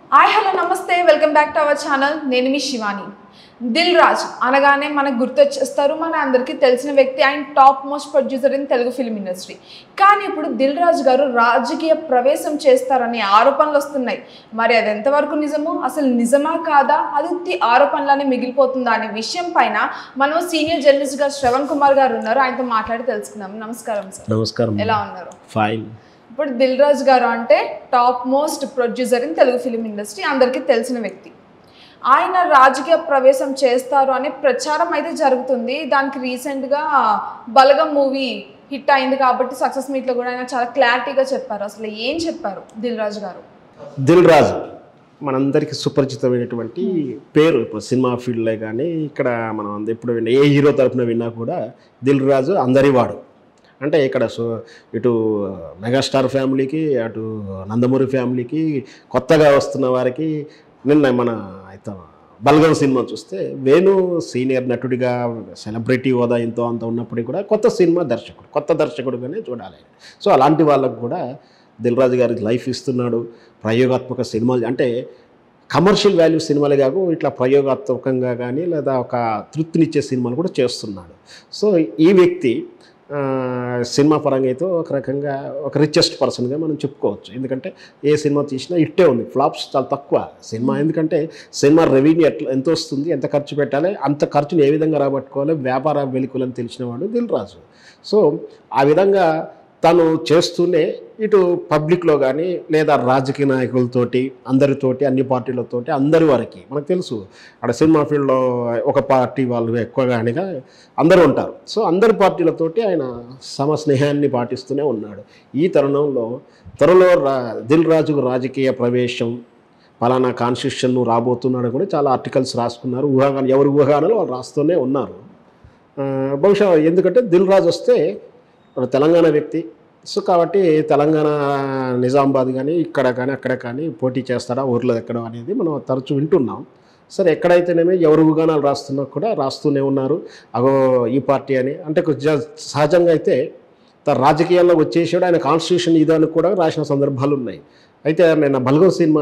hi hello నమస్తే welcome back to our channel నేను మీ శివాని దిల్ రాజ్ అనగానే మనకు గుర్తొచ్చేస్తారు మన అందరికీ తెలిసిన వ్యక్తి ఆయన top most producer in Telugu film industry కానీ ఇప్పుడు దిల్ రాజు గారు రాజకీయ ప్రవేశం చేస్తారనే ఆరోపణలు వస్తున్నాయి మరి అది ఎంతవరకు నిజము అసలు నిజమా కాదా అది ఉత్తి ఆరోపణలానే మిగిలిపోతుందా అనే విషయం పైన మనం సీనియర్ జర్నలిస్ట్ గా శ్రవణ్ కుమార్ గారు ఉన్నారు ఆయనతో మాట్లాడి తెలుసుకుందాం నమస్కారం సార్ నమస్కారం ఎలా ఉన్నారు ఫైన్ ఇప్పుడు దిల్ రాజు గారు అంటే top most producer in Telugu film industry అందరికీ తెలిసిన వ్యక్తి ఆయన రాజకీయ ప్రవేశం చేస్తారు అనే ప్రచారం అయితే జరుగుతుంది దానికి రీసెంట్గా బలగం మూవీ హిట్ అయింది కాబట్టి సక్సెస్ మీట్లో కూడా ఆయన చాలా క్లారిటీగా చెప్పారు అసలు ఏం చెప్పారు దిల్ రాజు గారు దిల్ రాజు మనందరికీ సుపరిచితమైనటువంటి పేరు ఇప్పుడు సినిమా ఫీల్డ్లో కానీ ఇక్కడ మనం అంద- ఎప్పుడు విన్నా ఏ హీరో తరపున విన్నా కూడా దిల్ రాజు అందరి వాడు అంటే ఇక్కడ సో ఇటు మెగాస్టార్ ఫ్యామిలీకి అటు నందమూరి ఫ్యామిలీకి కొత్తగా వస్తున్న వారికి నిన్న మన అయితే బల్గం సినిమా చూస్తే వేణు సీనియర్ నటుడిగా సెలబ్రిటీ హోదా ఎంతో అంత ఉన్నప్పటికీ కూడా కొత్త సినిమా దర్శకుడు కొత్త దర్శకుడుగానే చూడాలి సో అలాంటి వాళ్ళకు కూడా దిల్ రాజు గారి లైఫ్ ఇస్తున్నాడు ప్రయోగాత్మక సినిమాలు అంటే కమర్షియల్ వాల్యూ సినిమాలు కాకు ఇట్లా ప్రయోగాత్మకంగా కానీ లేదా ఒక తృప్తినిచ్చే సినిమాలు కూడా చేస్తున్నాడు సో ఈ వ్యక్తి ఆ, సినిమా పరంగా అయితే ఒక రకంగా ఒక రిచెస్ట్ పర్సన్గా మనం చెప్పుకోవచ్చు ఎందుకంటే ఏ సినిమా తీసినా ఇట్టే ఉంది ఫ్లాప్స్ చాలా తక్కువ సినిమా ఎందుకంటే సినిమా రెవెన్యూ ఎట్లా ఎంత వస్తుంది ఎంత ఖర్చు పెట్టాలి అంత ఖర్చుని ఏ విధంగా రాబట్టుకోవాలి వ్యాపార వెలుకులని తెలిసినవాడు దిల్ రాజు సో ఆ విధంగా తను చేస్తూనే ఇటు పబ్లిక్లో కానీ లేదా రాజకీయ నాయకులతోటి అందరితోటి అన్ని పార్టీలతోటి అందరి వారికి మనకు తెలుసు అక్కడ సినిమా ఫీల్డ్లో ఒక పార్టీ వాళ్ళు ఎక్కువగానిగా అందరూ ఉంటారు సో అందరి పార్టీలతోటి ఆయన సమ స్నేహాన్ని పాటిస్తూనే ఉన్నాడు ఈ తరుణంలో త్వరలో రా దిల్ రాజుకు రాజకీయ ప్రవేశం పలానా కాన్స్టిట్యూషన్ రాబోతున్నాడు కూడా చాలా ఆర్టికల్స్ రాసుకున్నారు ఊహాగానం ఎవరి ఊహాగానాలు వాళ్ళు రాస్తూనే ఉన్నారు ఆ, బహుశా ఎందుకంటే దిల్ రాజు వస్తే మన తెలంగాణ వ్యక్తి సో కాబట్టి తెలంగాణ నిజామాబాద్ కానీ ఇక్కడ కానీ అక్కడ కానీ పోటీ చేస్తాడా ఊర్లో ఎక్కడం అనేది మనం తరచూ వింటున్నాం సరే ఎక్కడైతేనేమి ఎవరు ఊగానాలు రాస్తున్నా కూడా రాస్తూనే ఉన్నారు అగో ఈ పార్టీ అని అంటే కొంచెం సహజంగా అయితే తన రాజకీయాల్లో వచ్చేసాడు ఆయన కాన్స్టిట్యూషన్ ఇదని కూడా రాసిన సందర్భాలు ఉన్నాయి అయితే నేను బల్గం సినిమా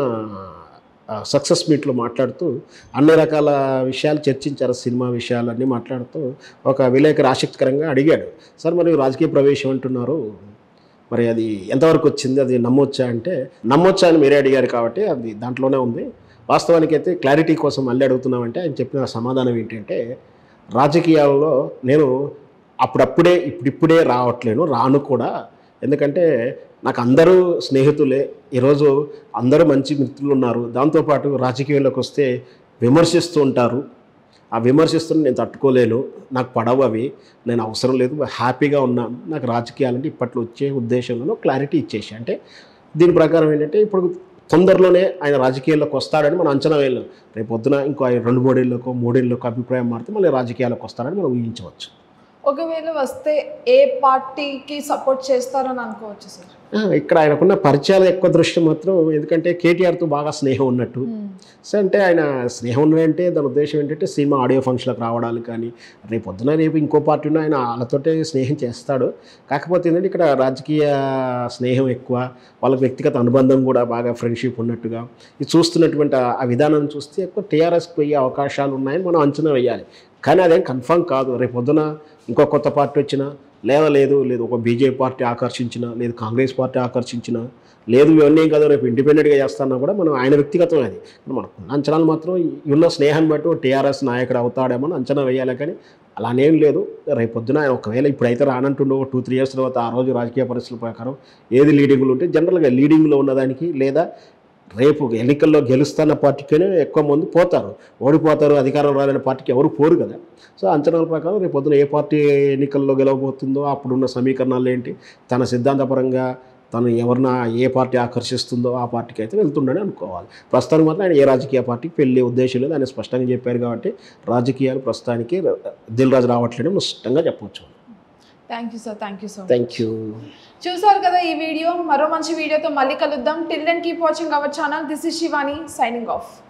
సక్సెస్ మీట్లో మాట్లాడుతూ అన్ని రకాల విషయాలు చర్చించారు సినిమా విషయాలన్నీ మాట్లాడుతూ ఒక విలేకరు ఆసక్తికరంగా అడిగాడు సార్ మరి రాజకీయ ప్రవేశం అంటున్నారు మరి అది ఎంతవరకు వచ్చింది అది నమ్మొచ్చా అంటే నమ్మొచ్చా అని మీరే అడిగారు కాబట్టి అది దాంట్లోనే ఉంది వాస్తవానికి అయితే క్లారిటీ కోసం మళ్ళీ అడుగుతున్నామంటే ఆయన చెప్పిన సమాధానం ఏంటంటే రాజకీయాల్లో నేను అప్పుడప్పుడే ఇప్పుడిప్పుడే రావట్లేను రాను కూడా ఎందుకంటే నాకు అందరూ స్నేహితులే ఈరోజు అందరూ మంచి మిత్రులు ఉన్నారు దాంతోపాటు రాజకీయాల్లోకి వస్తే విమర్శిస్తూ ఉంటారు ఆ విమర్శిస్తున్న నేను తట్టుకోలేను నాకు పడవు అవి నేను అవసరం లేదు హ్యాపీగా ఉన్నాను నాకు రాజకీయాలంటే ఇప్పట్లో వచ్చే ఉద్దేశంలో క్లారిటీ ఇచ్చేసి అంటే దీని ప్రకారం ఏంటంటే ఇప్పుడు తొందరలోనే ఆయన రాజకీయాల్లోకి వస్తాడని మనం అంచనా వెళ్ళాం రేపు పొద్దున ఇంకో ఆయన రెండు మూడేళ్ళకో మూడేళ్ళకో అభిప్రాయం మారితే మళ్ళీ రాజకీయాలకు వస్తాడని మనం ఊహించవచ్చు ఒకవేళ వస్తే ఏ పార్టీకి సపోర్ట్ చేస్తారని అనుకోవచ్చు సార్ ఆ, ఇక్కడ ఆయనకున్న పరిచయాలు ఎక్కువ దృష్టి మాత్రం ఎందుకంటే కేటీఆర్తో బాగా స్నేహం ఉన్నట్టు సో అంటే ఆయన స్నేహం ఉన్నాడంటే దాని ఉద్దేశం ఏంటంటే సినిమా ఆడియో ఫంక్షన్లకు రావడానికి కానీ రేపు పొద్దున రేపు ఇంకో పార్టీ ఉన్న ఆయన వాళ్ళతోటే స్నేహం చేస్తాడు కాకపోతే ఏంటంటే ఇక్కడ రాజకీయ స్నేహం ఎక్కువ వాళ్ళకి వ్యక్తిగత అనుబంధం కూడా బాగా ఫ్రెండ్షిప్ ఉన్నట్టుగా ఇది చూస్తున్నటువంటి ఆ- ఆ విధానం చూస్తే ఎక్కువ టీఆర్ఎస్కి పోయే అవకాశాలు ఉన్నాయని మనం అంచనా వేయాలి కానీ అదేం కన్ఫర్మ్ కాదు రేపు పొద్దున ఇంకో కొత్త పార్టీ వచ్చినా లేదా లేదు లేదు ఒక బీజేపీ పార్టీ ఆకర్షించిన లేదు కాంగ్రెస్ పార్టీ ఆకర్షించిన లేదు ఇవన్నీ ఏం కాదు రేపు ఇండిపెండెంట్గా చేస్తున్నా కూడా మనం ఆయన వ్యక్తిగతం అది మనకు ఉన్న అంచనాలు మాత్రం ఈ ఉన్న స్నేహాన్ని బట్టి టీఆర్ఎస్ నాయకుడు అవుతాడేమో అని అంచనా వేయాలి కానీ అలానేం లేదు రేపు పొద్దున ఆయన ఒకవేళ ఇప్పుడైతే రానంటుండో టూ త్రీ ఇయర్స్ తర్వాత ఆ రోజు రాజకీయ పరిస్థితుల ప్రకారం ఏది లీడింగ్లో ఉంటే జనరల్గా లీడింగ్లో ఉన్నదానికి లేదా రేపు ఎన్నికల్లో గెలుస్తున్న పార్టీకనే ఎక్కువ మంది పోతారు ఓడిపోతారు అధికారం రాలేని పార్టీకి ఎవరు పోరు కదా సో అంచనాల ప్రకారం రేపు పొద్దున ఏ పార్టీ ఎన్నికల్లో గెలవబోతుందో అప్పుడున్న సమీకరణాలు ఏంటి తన సిద్ధాంతపరంగా తను ఎవరిన ఏ పార్టీ ఆకర్షిస్తుందో ఆ పార్టీకి అయితే వెళ్తుండని అనుకోవాలి ప్రస్తుతానికి మాత్రం ఆయన ఏ రాజకీయ పార్టీకి వెళ్ళే ఉద్దేశం లేదు ఆయన స్పష్టంగా చెప్పారు కాబట్టి రాజకీయాలు ప్రస్తుతానికి దిల్ రాజు రావట్లేదు స్పష్టంగా చెప్పవచ్చు thank you sir thank you so thank you చూసారు కదా ఈ వీడియో మరో మంచి వీడియోతో మళ్ళీ కలుద్దాం till then keep watching our channel this is Shivani signing of